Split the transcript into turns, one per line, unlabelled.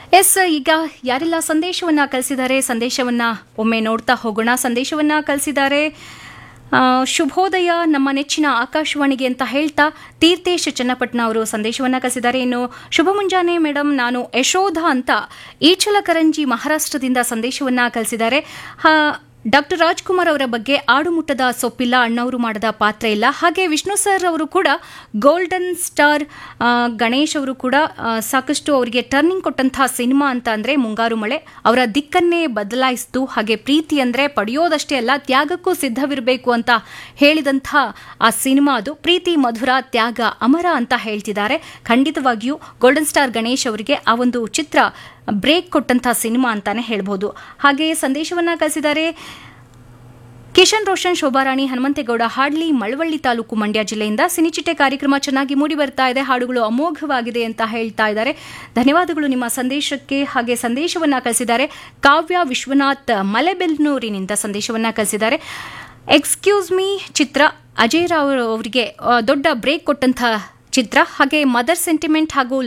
S ಈಗ ಯಾರೆಲ್ಲ ಸಂದೇಶವನ್ನ ಕಳಿಸಿದ್ದಾರೆ ಸಂದೇಶವನ್ನ ಒಮ್ಮೆ ನೋಡ್ತಾ ಹೋಗೋಣ ಸಂದೇಶವನ್ನ ಕಳಿಸಿದ್ದಾರೆ ಆ, ಶುಭೋದಯ ನಮ್ಮ ನೆಚ್ಚಿನ ಆಕಾಶವಾಣಿಗೆ ಅಂತ ಹೇಳ್ತಾ ತೀರ್ಥೇಶ್ ಚನ್ನಪಟ್ನ ಅವರು ಸಂದೇಶವನ್ನ ಕಳಿಸಿದ್ದಾರೆ ಇನ್ನು ಶುಭ ಮುಂಜಾನೆ ಮೇಡಮ್ ನಾನು ಯಶೋಧ ಅಂತ ಈಚಲಕರಂಜಿ ಮಹಾರಾಷ್ಟ್ರದಿಂದ ಸಂದೇಶವನ್ನ ಕಳಿಸಿದ್ದಾರೆ ಡಾಕ್ಟರ್ ರಾಜ್ಕುಮಾರ್ ಅವರ ಬಗ್ಗೆ ಆಡುಮುಟ್ಟದ ಸೊಪ್ಪಿಲ್ಲ ಅಣ್ಣವರು ಮಾಡದ ಪಾತ್ರ ಇಲ್ಲ ಹಾಗೆ ವಿಷ್ಣು ಸರ್ ಅವರು ಕೂಡ ಗೋಲ್ಡನ್ ಸ್ಟಾರ್ ಆ, ಗಣೇಶ್ ಅವರು ಕೂಡ ಆ, ಸಾಕಷ್ಟು ಅವರಿಗೆ ಟರ್ನಿಂಗ್ ಕೊಟ್ಟಂತಹ ಸಿನಿಮಾ ಅಂತ ಅಂದ್ರೆ ಮುಂಗಾರು ಮಳೆ ಅವರ ದಿಕ್ಕನ್ನೇ ಬದಲಾಯಿಸಿತು ಹಾಗೆ ಪ್ರೀತಿ ಅಂದ್ರೆ ಪಡೆಯೋದಷ್ಟೇ ಅಲ್ಲ ತ್ಯಾಗಕ್ಕೂ ಸಿದ್ಧವಿರಬೇಕು ಅಂತ ಹೇಳಿದಂಥ ಆ ಸಿನಿಮಾ ಅದು ಪ್ರೀತಿ ಮಧುರ ತ್ಯಾಗ ಅಮರ ಅಂತ ಹೇಳ್ತಿದ್ದಾರೆ ಖಂಡಿತವಾಗಿಯೂ ಗೋಲ್ಡನ್ ಸ್ಟಾರ್ ಗಣೇಶ್ ಅವರಿಗೆ ಆ ಒಂದು ಚಿತ್ರ ಬ್ರೇಕ್ ಕೊಟ್ಟಂತಹ ಸಿನಿಮಾ ಅಂತಾನೆ ಹೇಳ್ಬೋದು ಹಾಗೆ ಸಂದೇಶವನ್ನ ಕಳಿಸಿದ್ದಾರೆ ಕಿಶನ್ ರೋಷನ್ ಶೋಭಾರಾಣಿ ಹನುಮಂತೇಗೌಡ ಹಾಡ್ಲಿ ಮಳವಳ್ಳಿ ತಾಲೂಕು ಮಂಡ್ಯ ಜಿಲ್ಲೆಯಿಂದ ಸಿನಿಚಿಟ್ಟೆ ಕಾರ್ಯಕ್ರಮ ಚೆನ್ನಾಗಿ ಮೂಡಿ ಬರ್ತಾ ಇದೆ ಹಾಡುಗಳು ಅಮೋಘವಾಗಿದೆ ಅಂತ ಹೇಳ್ತಾ ಇದ್ದಾರೆ ಧನ್ಯವಾದಗಳು ನಿಮ್ಮ ಸಂದೇಶಕ್ಕೆ ಹಾಗೆ ಸಂದೇಶವನ್ನ ಕಳಿಸಿದ್ದಾರೆ ಕಾವ್ಯ ವಿಶ್ವನಾಥ್ ಮಲೆಬೆಲ್ನೂರಿನಿಂದ ಸಂದೇಶವನ್ನ ಕಳಿಸಿದ್ದಾರೆ ಎಕ್ಸ್ಕ್ಯೂಸ್ ಮೀ ಚಿತ್ರ ಅಜಯ್ ರಾವ್ ಅವರಿಗೆ ಆ, ದೊಡ್ಡ ಬ್ರೇಕ್ ಕೊಟ್ಟಂತಹ ಚಿತ್ರ ಹಾಗೆ ಮದರ್ ಸೆಂಟಿಮೆಂಟ್ ಹಾಗೂ